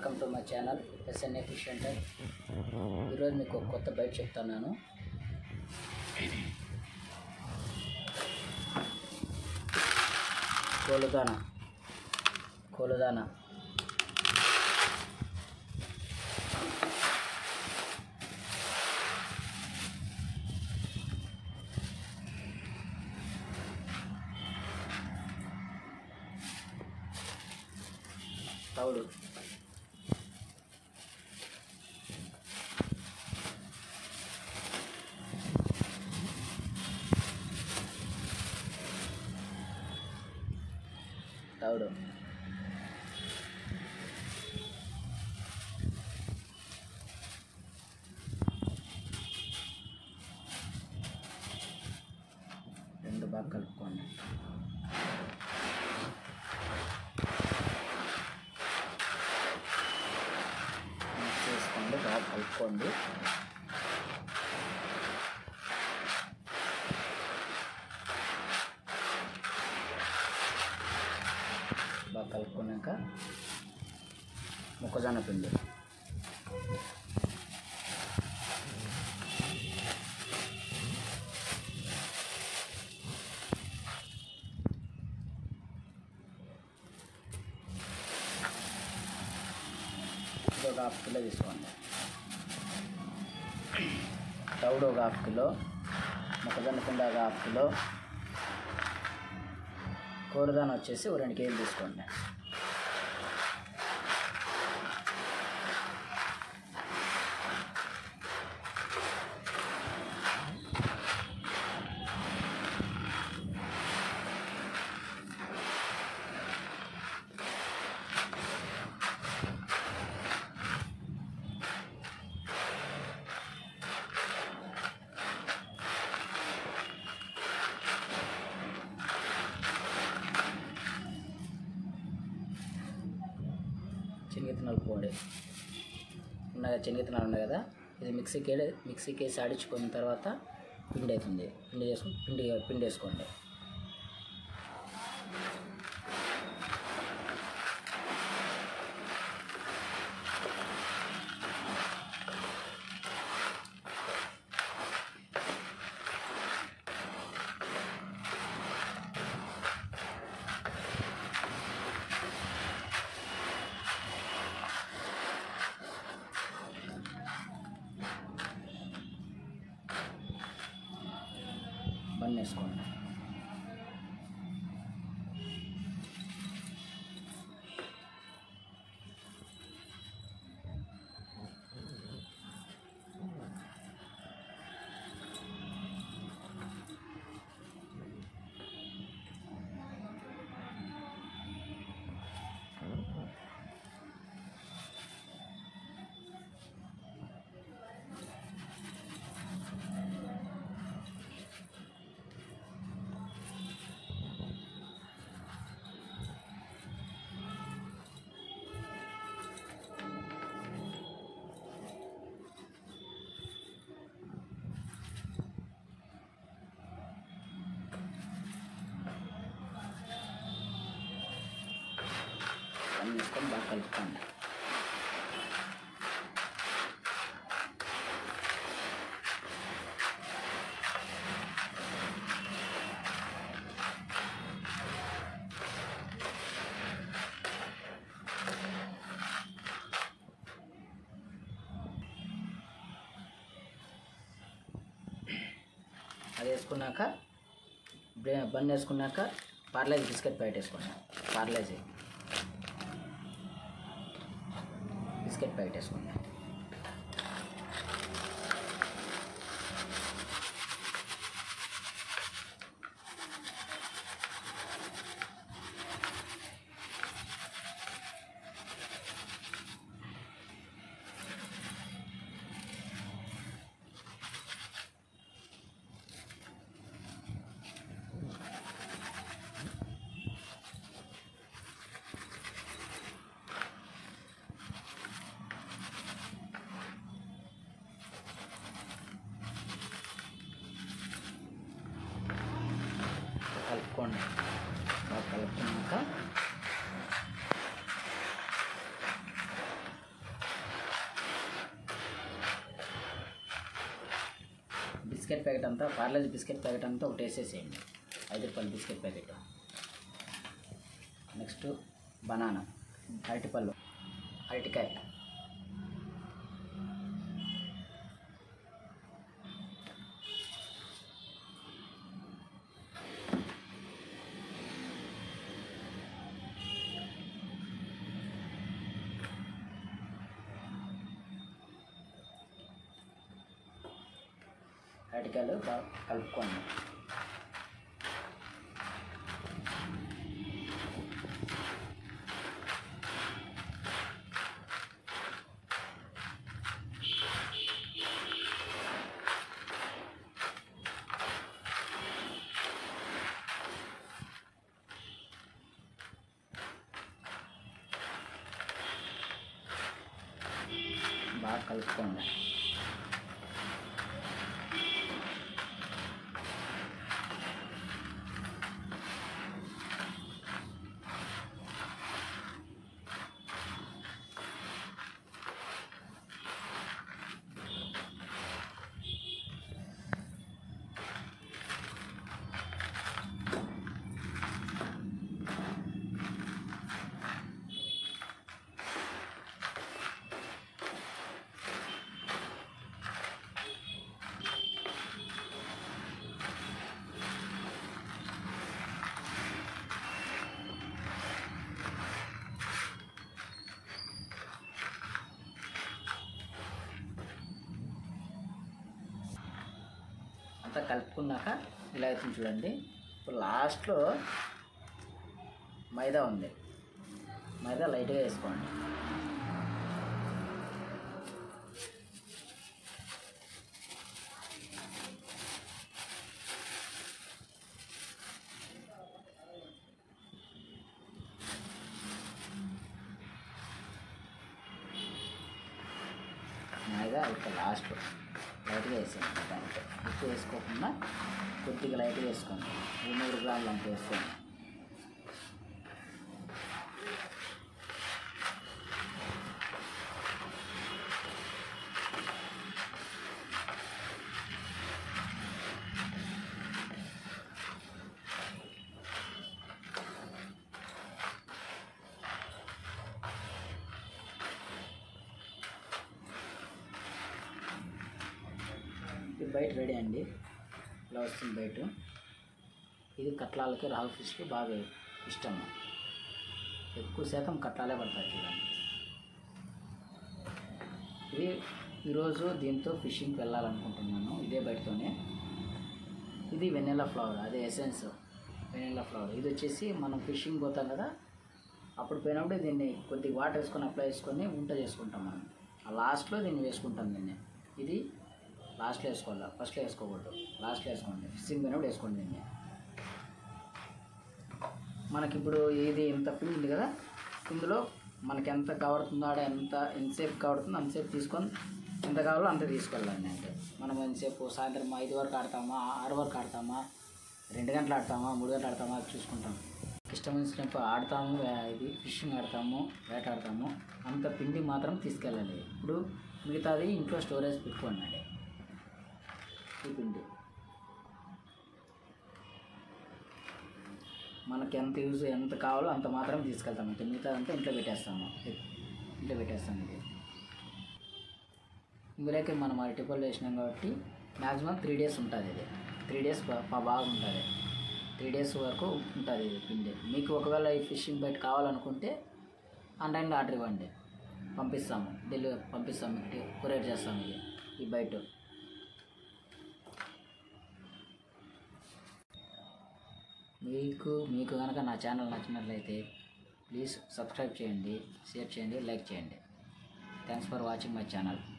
welcome to my channel SNA fish centre ఈరోజు మీకు ఒక కొత్త బైట్ చెప్తున్నాను కోలుదాన కోలుదాన తౌడు తౌడు రెండు బాగా కలుపుకోండి మిక్స్ చేసుకోండి బాగా కలుపుకోండి బాగా కలుపుకున్నాక మొక్కజొన్న పిండి ఇది ఒక హాఫ్ కిలో తీసుకోండి తౌడు ఒక హాఫ్ కిలో మొక్కజొన్న పిండి ఒక హాఫ్ కిలో కూరదాన వచ్చేసి ఒక రెండు కేజీలు తీసుకోండి శనగిత్తనాలు పొడి ఉన్నాయి శనగిత్తనాలు ఉన్నాయి కదా ఇది మిక్సీకి వేడి- మిక్సీకి వేసి ఆడించుకున్న తర్వాత పిండి అవుతుంది పిండి చేసుకుని పిండి పిండి వేసుకోండి బన్ వేసుకోండి బన్ వేసుకొని బాగా కలుపుకోండి అది వేసుకున్నాక బ్రే బన్ వేసుకున్నాక పార్లేజీ బిస్కెట్ ప్యాకెట్ వేసుకోండి పార్లేజీ బిస్కెట్ ప్యాకెట్ వేసుకోండి బిస్కెట్ ప్యాకెట్ అంతా పార్లేజ్ బిస్కెట్ ప్యాకెట్ అంతా ఒకటి వేసేసేయండి ఐదు రూపాయల బిస్కెట్ ప్యాకెట్ నెక్స్ట్ బనానా అరటిపళ్ళు అరటికాయ అరటికాయలు బాగా కలుపుకోండి బాగా కలుపుకోండి అంతా కలుపుకున్నాక ఇలా అవుతుంది చూడండి ఇప్పుడు లాస్ట్లో మైదా ఉంది మైదా లైట్గా వేసుకోండి మైదా ఇక్కడ లాస్ట్ లైట్గా వేసేయండి దాంట్లో ఎక్కువ వేసుకోకుండా కొద్దిగా లైట్గా వేసుకోండి ఈ మూడు గ్రాములు అంత వేసుకోండి ఇది బయట రెడీ అండి ఇలా వస్తుంది బయట ఇది కట్లాలకి రావు ఫిష్కి బాగా ఇష్టం ఎక్కువ శాతం కట్లాలే పడతాయి చూడండి ఇది ఈరోజు దీంతో ఫిషింగ్కి వెళ్ళాలనుకుంటున్నాను ఇదే బయటతోనే ఇది వెన్నెలా ఫ్లవర్ అదే ఎసెన్స్ వెన్నెలా ఫ్లవర్ ఇది వచ్చేసి మనం ఫిషింగ్ పోతాం కదా అప్పుడు పోయినప్పుడు దీన్ని కొద్దిగా వాటర్ వేసుకొని అప్లై చేసుకొని ఉంట చేసుకుంటాం మనం ఆ లాస్ట్లో దీన్ని వేసుకుంటాం దీన్ని ఇది లాస్ట్లో వేసుకోవాలి ఫస్ట్లో వేసుకోకూడదు లాస్ట్లో వేసుకోండి ఫిషింగ్ పోయినప్పుడు వేసుకోండి దీన్ని మనకి ఇప్పుడు ఇది ఇంత పిండి ఉంది కదా ఇందులో మనకి ఎంత కావడుతుందో ఆడ ఎంత ఎంతసేపు కావడుతుందో అంతసేపు తీసుకొని ఎంత కావాలో అంత తీసుకెళ్ళండి అంటే మనం ఎంతసేపు సాయంత్రం ఐదు వరకు ఆడతామా ఆరు వరకు ఆడతామా రెండు గంటలు ఆడతామా మూడు గంటలు ఆడతామా అది చూసుకుంటాం ఇష్టం వచ్చినప్పుడు ఆడతాము వే- ఇది ఫిషింగ్ ఆడతాము వేట ఆడతాము అంత పిండి మాత్రం తీసుకెళ్ళాలి ఇప్పుడు మిగతాది ఇంట్లో స్టోరేజ్ పెట్టుకోండి అండి ఈ పిండి మనకి ఎంత యూజ్ ఎంత కావాలో అంత మాత్రం తీసుకెళ్తాం అంతే మిగతా అంతా ఇంట్లో పెట్టేస్తాము ఇంట్లో పెట్టేస్తాం ఇది ఇందులోకి మనం అరటిపళ్ళు వేసినాం కాబట్టి మ్యాక్సిమం త్రీ డేస్ ఉంటుంది ఇది త్రీ డేస్ బాగుంటుంది త్రీ డేస్ వరకు ఉంటుంది ఇది పిండి మీకు ఒకవేళ ఈ ఫిషింగ్ బయట కావాలనుకుంటే ఆన్లైన్లో ఆర్డర్ ఇవ్వండి పంపిస్తాము డెలివరీ పంపిస్తాము కొరియర్ చేస్తాము ఇది ఈ బయట మీకు మీకు కనుక నా ఛానల్ నచ్చినట్లయితే ప్లీజ్ సబ్స్క్రైబ్ చేయండి షేర్ చేయండి లైక్ చేయండి thanks for watching my channel